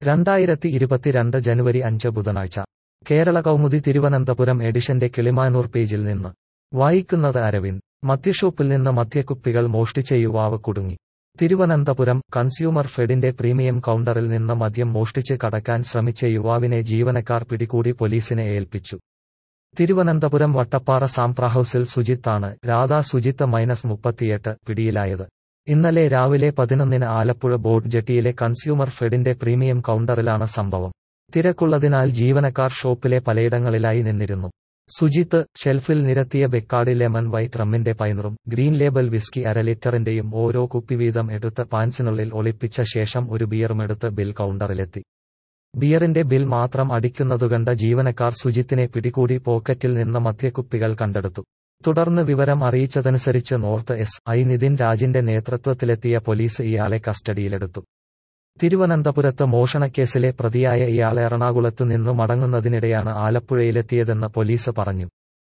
രണ്ടായിരത്തി ഇരുപത്തിരണ്ട് ജനുവരി അഞ്ച് ബുധനാഴ്ച കേരള കൗമുദി തിരുവനന്തപുരം എഡിഷന്റെ കിളിമാനൂർ പേജിൽ നിന്ന് വായിക്കുന്നത് അരവിന്ദ് മദ്യഷോപ്പിൽ നിന്ന് മദ്യക്കുപ്പികൾ മോഷ്ടിച്ച യുവാവ് കുടുങ്ങി തിരുവനന്തപുരം കൺസ്യൂമർ ഫെഡിന്റെ പ്രീമിയം കൗണ്ടറിൽ നിന്ന് മദ്യം മോഷ്ടിച്ച് കടക്കാൻ ശ്രമിച്ച യുവാവിനെ ജീവനക്കാർ പിടികൂടി പോലീസിനെ ഏൽപ്പിച്ചു തിരുവനന്തപുരം വട്ടപ്പാറ സാംപ്ര ഹൌസിൽ സുജിത്താണ് രാധാ സുജിത്ത് മൈനസ് മുപ്പത്തിയെട്ട് പിടിയിലായത് ഇന്നലെ രാവിലെ പതിനൊന്നിന് ആലപ്പുഴ ബോട്ട് ജെട്ടിയിലെ കൺസ്യൂമർ ഫെഡിന്റെ പ്രീമിയം കൗണ്ടറിലാണ് സംഭവം തിരക്കുള്ളതിനാൽ ജീവനക്കാർ ഷോപ്പിലെ പലയിടങ്ങളിലായി നിന്നിരുന്നു സുജിത്ത് ഷെൽഫിൽ നിരത്തിയ ബെക്കാടി ലെമൺ വൈറ്റ് റമ്മിന്റെ പൈനറും ഗ്രീൻ ലേബൽ വിസ്കി അര ലിറ്ററിന്റെയും ഓരോ കുപ്പി വീതം എടുത്ത് പാൻസിനുള്ളിൽ ഒളിപ്പിച്ച ശേഷം ഒരു ബിയറുമെടുത്ത് ബിൽ കൗണ്ടറിലെത്തി ബിയറിന്റെ ബിൽ മാത്രം അടിക്കുന്നതുകണ്ട ജീവനക്കാർ സുജിത്തിനെ പിടികൂടി പോക്കറ്റിൽ നിന്ന് മദ്യക്കുപ്പികൾ കണ്ടെടുത്തു തുടർന്ന് വിവരം അറിയിച്ചതനുസരിച്ച് നോർത്ത് എസ് ഐ നിതിൻ രാജിന്റെ നേതൃത്വത്തിലെത്തിയ പോലീസ് ഇയാളെ കസ്റ്റഡിയിലെടുത്തു തിരുവനന്തപുരത്ത് മോഷണക്കേസിലെ പ്രതിയായ ഇയാൾ എറണാകുളത്ത് നിന്നു മടങ്ങുന്നതിനിടെയാണ് ആലപ്പുഴയിലെത്തിയതെന്ന് പോലീസ് പറഞ്ഞു